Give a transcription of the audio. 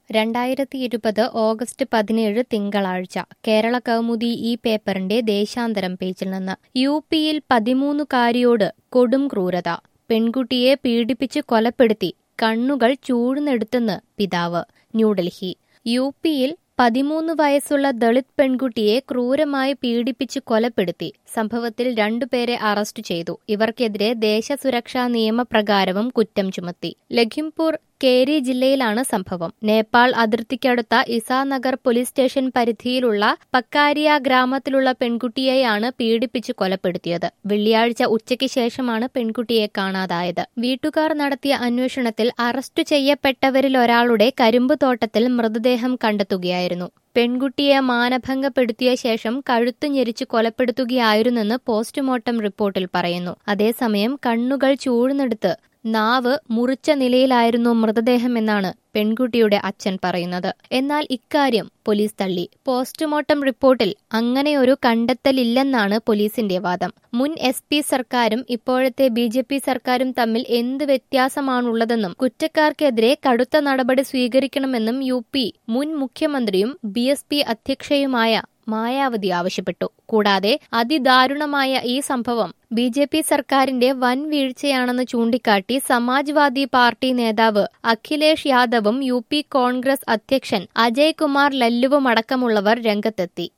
രണ്ടായിരത്തി ഇരുപത് ഓഗസ്റ്റ് പതിനേഴ് തിങ്കളാഴ്ച കേരള കൗമുദി ഈ പേപ്പറിന്റെ ദേശാന്തരം പേജിൽ നിന്ന് യു പിയിൽ പതിമൂന്നുകാരിയോട് കൊടും ക്രൂരത പെൺകുട്ടിയെ പീഡിപ്പിച്ച് കൊലപ്പെടുത്തി കണ്ണുകൾ ചൂഴ്ന്നെടുത്തെന്ന് പിതാവ് ന്യൂഡൽഹി യു പിയിൽ പതിമൂന്ന് വയസ്സുള്ള ദളിത് പെൺകുട്ടിയെ ക്രൂരമായി പീഡിപ്പിച്ച് കൊലപ്പെടുത്തി സംഭവത്തിൽ രണ്ടുപേരെ അറസ്റ്റ് ചെയ്തു ഇവർക്കെതിരെ ദേശസുരക്ഷാ നിയമപ്രകാരവും കുറ്റം ചുമത്തി ലഖിംപൂർ കേരി ജില്ലയിലാണ് സംഭവം നേപ്പാൾ അതിർത്തിക്കടുത്ത ഇസാനഗർ പോലീസ് സ്റ്റേഷൻ പരിധിയിലുള്ള പക്കാരിയ ഗ്രാമത്തിലുള്ള പെൺകുട്ടിയെയാണ് പീഡിപ്പിച്ച് കൊലപ്പെടുത്തിയത് വെള്ളിയാഴ്ച ഉച്ചയ്ക്ക് ശേഷമാണ് പെൺകുട്ടിയെ കാണാതായത് വീട്ടുകാർ നടത്തിയ അന്വേഷണത്തിൽ അറസ്റ്റ് ചെയ്യപ്പെട്ടവരിലൊരാളുടെ കരിമ്പ് തോട്ടത്തിൽ മൃതദേഹം കണ്ടെത്തുകയായിരുന്നു പെൺകുട്ടിയെ മാനഭംഗപ്പെടുത്തിയ ശേഷം കഴുത്തു ഞെരിച്ച് കൊലപ്പെടുത്തുകയായിരുന്നെന്ന് പോസ്റ്റ്മോർട്ടം റിപ്പോർട്ടിൽ പറയുന്നു അതേസമയം കണ്ണുകൾ ചൂഴ്ന്നെടുത്ത് നാവ് മുറിച്ച നിലയിലായിരുന്നു മൃതദേഹമെന്നാണ് പെൺകുട്ടിയുടെ അച്ഛൻ പറയുന്നത് എന്നാൽ ഇക്കാര്യം പോലീസ് തള്ളി പോസ്റ്റ്മോർട്ടം റിപ്പോർട്ടിൽ അങ്ങനെയൊരു കണ്ടെത്തലില്ലെന്നാണ് പോലീസിന്റെ വാദം മുൻ എസ് പി സർക്കാരും ഇപ്പോഴത്തെ ബി ജെ പി സർക്കാരും തമ്മിൽ എന്ത് വ്യത്യാസമാണുള്ളതെന്നും കുറ്റക്കാർക്കെതിരെ കടുത്ത നടപടി സ്വീകരിക്കണമെന്നും യു പി മുൻ മുഖ്യമന്ത്രിയും ബി എസ് പി അധ്യക്ഷയുമായ മായാവതി ആവശ്യപ്പെട്ടു കൂടാതെ അതിദാരുണമായ ഈ സംഭവം ബി ജെ പി സർക്കാരിന്റെ വൻ വീഴ്ചയാണെന്ന് ചൂണ്ടിക്കാട്ടി സമാജ്വാദി പാർട്ടി നേതാവ് അഖിലേഷ് യാദവും യു പി കോൺഗ്രസ് അധ്യക്ഷൻ അജയ് കുമാർ ലല്ലുവും അടക്കമുള്ളവർ രംഗത്തെത്തി